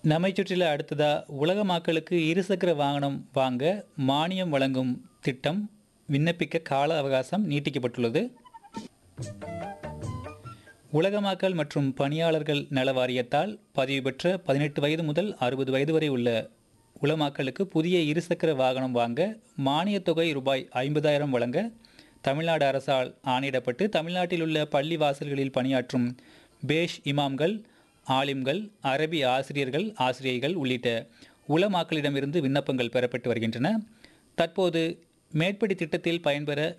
நம்மை சுற்றில அடுத்ததா உலக மக்களுக்கு இருசக்கர வாகனம் வாங்க மானியம் வழங்கும் திட்டம் விண்ணப்பிக்க கால அவகாசம் நீட்டிக்கப்பட்டுள்ளது உலக மக்கள் மற்றும் பணியாளர்கள் நல வாரியத்தால் பதிவு பெற்ற பதினெட்டு வயது முதல் அறுபது வயது வரை உள்ள உலமாக்களுக்கு புதிய இருசக்கர வாகனம் வாங்க மானியத் தொகை ரூபாய் ஐம்பதாயிரம் வழங்க தமிழ்நாடு அரசால் ஆணையிடப்பட்டு தமிழ்நாட்டில் உள்ள பள்ளி வாசல்களில் பணியாற்றும் பேஷ் இமாம்கள் ஆலிம்கள் அரபி ஆசிரியர்கள் ஆசிரியைகள் உள்ளிட்ட உலமாக்களிடமிருந்து விண்ணப்பங்கள் பெறப்பட்டு வருகின்றன தற்போது மேற்படி திட்டத்தில் பயன்பெற